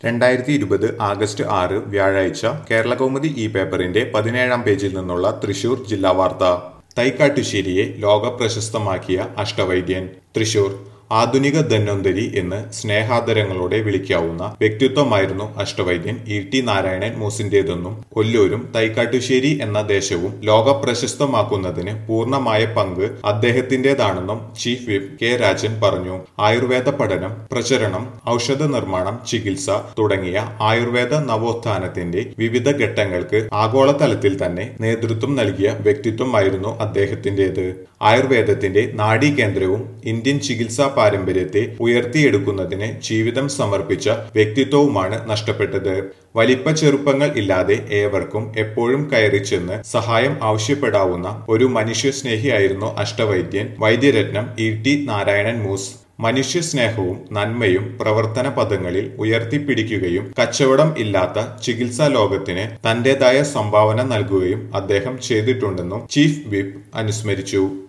രണ്ടായിരത്തി ഇരുപത് ആഗസ്റ്റ് ആറ് വ്യാഴാഴ്ച കേരളകൗമുദി ഈ പേപ്പറിന്റെ പതിനേഴാം പേജിൽ നിന്നുള്ള തൃശൂർ ജില്ലാ വാർത്ത തൈക്കാട്ടുശ്ശേരിയെ ലോക പ്രശസ്തമാക്കിയ അഷ്ടവൈദ്യൻ തൃശൂർ ആധുനിക ധന്വന്തരി എന്ന് സ്നേഹാദരങ്ങളോടെ വിളിക്കാവുന്ന വ്യക്തിത്വമായിരുന്നു അഷ്ടവൈദ്യൻ ഇ ടി നാരായണൻ മൂസിന്റേതെന്നും കൊല്ലൂരും തൈക്കാട്ടുശ്ശേരി എന്ന ദേശവും ലോക പ്രശസ്തമാക്കുന്നതിന് പൂർണ്ണമായ പങ്ക് അദ്ദേഹത്തിന്റേതാണെന്നും ചീഫ് വിപ്പ് കെ രാജൻ പറഞ്ഞു ആയുർവേദ പഠനം പ്രചരണം ഔഷധ നിർമ്മാണം ചികിത്സ തുടങ്ങിയ ആയുർവേദ നവോത്ഥാനത്തിന്റെ വിവിധ ഘട്ടങ്ങൾക്ക് ആഗോളതലത്തിൽ തന്നെ നേതൃത്വം നൽകിയ വ്യക്തിത്വമായിരുന്നു അദ്ദേഹത്തിന്റേത് ആയുർവേദത്തിന്റെ നാഡീകേന്ദ്രവും ഇന്ത്യൻ ചികിത്സാ പാരമ്പര്യത്തെ ഉയർത്തിയെടുക്കുന്നതിന് ജീവിതം സമർപ്പിച്ച വ്യക്തിത്വവുമാണ് നഷ്ടപ്പെട്ടത് വലിപ്പ ചെറുപ്പങ്ങൾ ഇല്ലാതെ ഏവർക്കും എപ്പോഴും കയറി ചെന്ന് സഹായം ആവശ്യപ്പെടാവുന്ന ഒരു മനുഷ്യസ്നേഹിയായിരുന്നു അഷ്ടവൈദ്യൻ വൈദ്യരത്നം ഇ ടി നാരായണൻ മൂസ് മനുഷ്യസ്നേഹവും നന്മയും പ്രവർത്തന പദങ്ങളിൽ ഉയർത്തിപ്പിടിക്കുകയും കച്ചവടം ഇല്ലാത്ത ചികിത്സാ ലോകത്തിന് തന്റേതായ സംഭാവന നൽകുകയും അദ്ദേഹം ചെയ്തിട്ടുണ്ടെന്നും ചീഫ് വിപ്പ് അനുസ്മരിച്ചു